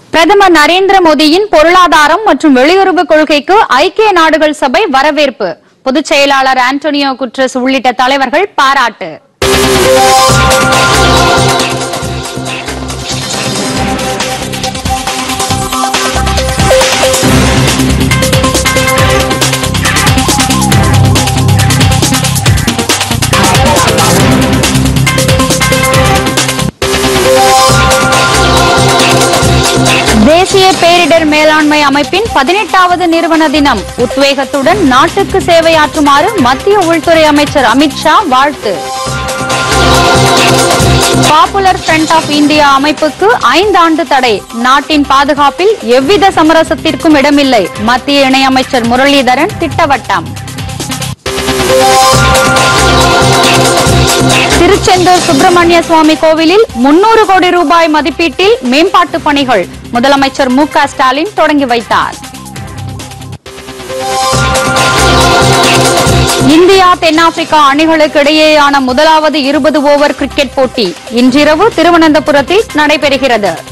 பிரதமர் நரேந்திர மோடியின் பொருளாதாரம் மற்றும் வெளியுறவு கொள்கைக்கு ஐக்கிய நாடுகள் சபை வரவேற்பு பொதுச் செயலாளர் ஆண்டோனியோ குட்ரஸ் உள்ளிட்ட தலைவர்கள் பாராட்டு தேசிய பேரிடர் மேலாண்மை அமைப்பின் பதினெட்டாவது நிறுவன தினம் உத்வேகத்துடன் நாட்டுக்கு சேவையாற்றுமாறு மத்திய உள்துறை அமைச்சர் அமித்ஷா வாழ்த்து பாப்புலர் ஃப்ரண்ட் ஆஃப் இந்தியா அமைப்புக்கு ஐந்தாண்டு தடை நாட்டின் பாதுகாப்பில் எவ்வித சமரசத்திற்கும் இடமில்லை மத்திய இணையமைச்சர் முரளிதரன் திட்டவட்டம் திருச்செந்தூர் சுப்பிரமணிய சுவாமி கோவிலில் முன்னூறு கோடி ரூபாய் மதிப்பீட்டில் மேம்பாட்டு பணிகள் முதலமைச்சர் மு க ஸ்டாலின் தொடங்கி வைத்தார் இந்தியா தென்னாப்பிரிக்கா அணிகளுக்கு இடையேயான முதலாவது இருபது ஓவர் கிரிக்கெட் போட்டி இன்றிரவு திருவனந்தபுரத்தில் நடைபெறுகிறது